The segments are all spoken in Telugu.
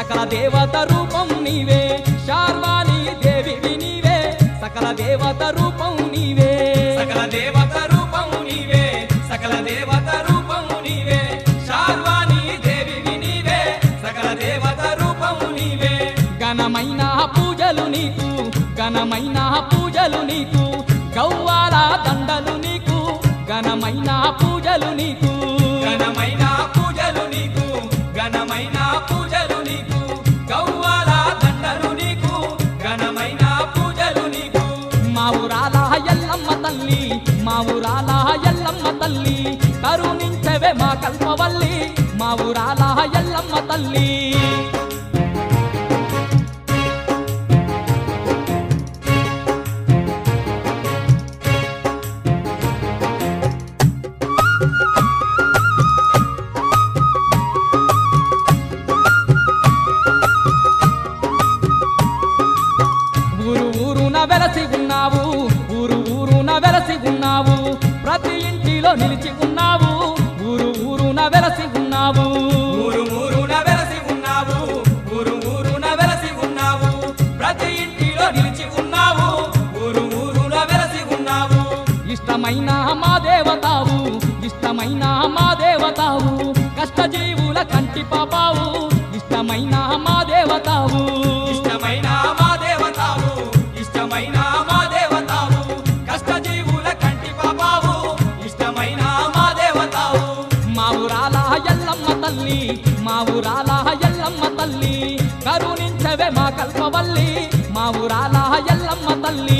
సకల దేవత రూపం నీవే శార్వాణి దేవివి నీవే సకల దేవత రూపం నీవే సకల దేవత రూపము నీవే సకల దేవత రూపము నీవే శార్వాణి దేవివి నీవే సకల దేవత రూపము నీవే ఘనమైన పూజలు నీకు ఘనమైన పూజలు నీకు గౌవాల దండలు నీకు ఘనమైన పూజలు నీకు ఘనమైన పూజలు నీకు ఘనమైన పూజలు నీకు గౌవాల దండలు నీకు ఘనమైన పూజలు నీకు మా ఊరాల ఎల్లమ్మ తల్లి మా ఊరాల ఎల్లమ్మ తల్లి కరుణించవే మా కల్పవల్లి మా ఊరాల ఎల్లమ్మ తల్లి ఊరు ఊరున వెలసి ఉన్నావు ఊరు ఊరున వెలసి ఉన్నావు ప్రతి ఇంటిలో నిలిచి ఉన్నావు ఊరు ఊరున వెలసి ఉన్నావు ఊరు ఊరున వెలసి ఉన్నావు ఊరు ఊరున వెలసి ఉన్నావు ప్రతి ఇంటిలో నిలిచి ఉన్నావు ఊరు ఊరున వెలసి ఉన్నావు ఇష్టమైన మా దేవతావు ఇష్టమైన మా దేవతావు కష్టజీవుల కంటి పాపావు ఇష్టమైన మా దేవతావు ఇష్టమైన మా దేవతావు ఇష్టమైన మా దేవతావు కష్టజీవుల కంటి పాపావు ఇష్టమైన మా దేవతావు మా ఊరాల ఎల్లమ్మ తల్లి మా ఊరాల ఎల్లమ్మ తల్లి కరుణించవే మా కల్పవల్లి మా ఊరాల ఎల్లమ్మ తల్లి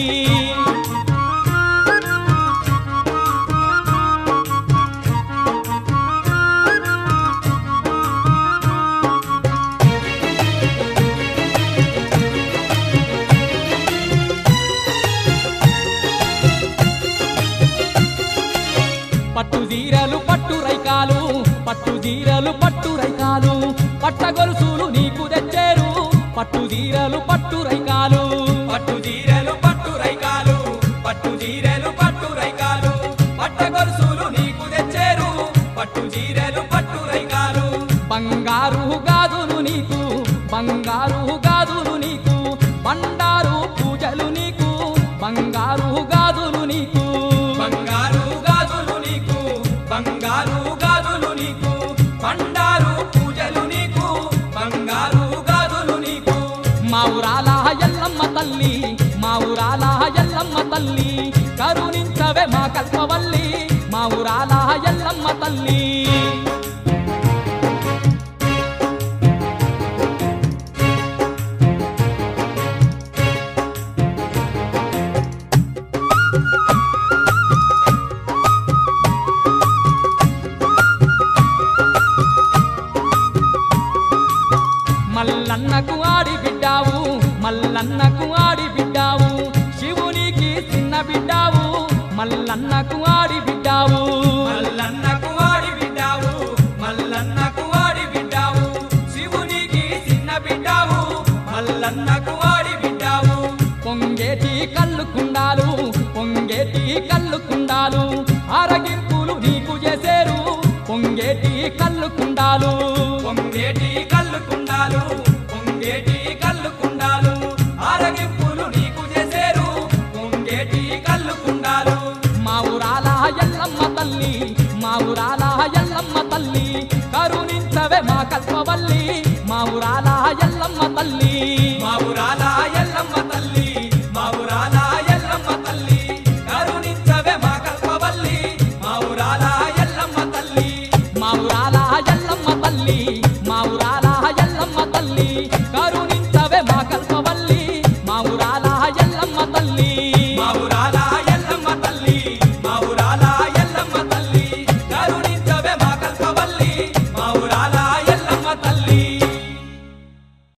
పట్టు జీరలు పట్టు రైకాలు పట్టు జీరలు పట్టు రైకాలు పట్ట గొలుసులు నీకు తెచ్చేరు పట్టు జీరలు పట్టు రైకాలు పట్టు జీరెలు పట్టు రైకాలు పట్టు జీరెలు పట్టు రైకాలు పట్ట గొలుసులు నీకు తెచ్చేరు పట్టు జీరెలు పట్టు రైకాలు బంగారు గాజులు నీకు బంగారు గాజులు నీకు బండారు పూజలు నీకు బంగారు గాజులు నీకు బంగారు గాజులు నీకు బంగారు గాజులు నీకు బండారు పూజలు నీకు బంగారు గాజులు నీకు మా ఊరాల ఎల్లమ్మ తల్లి మా ఊరాల ఎల్లమ్మ తల్లి కరుణించవే మా కల్పవల్లి మా ఊరాల ఎల్లమ్మ తల్లి మల్లన్నకు ఆడి బిడ్డావు మల్లన్నకు ఆడి బిడ్డావు శివునికి చిన్న బిడ్డావు మల్లన్నకు ఆడి బిడ్డావు మల్లన్నకు వాడి బిడ్డావు మల్లన్నకు వాడి బిడ్డావు శివునికి చిన్న బిడ్డావు మల్లన్నకు వాడి బిడ్డావు పొంగేటి కళ్ళు కుండాలు పొంగేటి కళ్ళు కుండాలు ఆరగింపులు నీకు చేసేరు పొంగేటి కళ్ళు కుండాలు పొంగేటి కళ్ళు కుండాలు పొంగేటి కళ్ళు కుండాలు ఆరగింపులు నీకు చేసేరు పొంగేటి కళ్ళు కుండాలు మా ఊరాల ఎల్లమ్మ తల్లి మా ఊరాల ఎల్లమ్మ తల్లి కరుణించవే మా కల్పవల్లి మా ఊరాల ఎల్లమ్మ తల్లి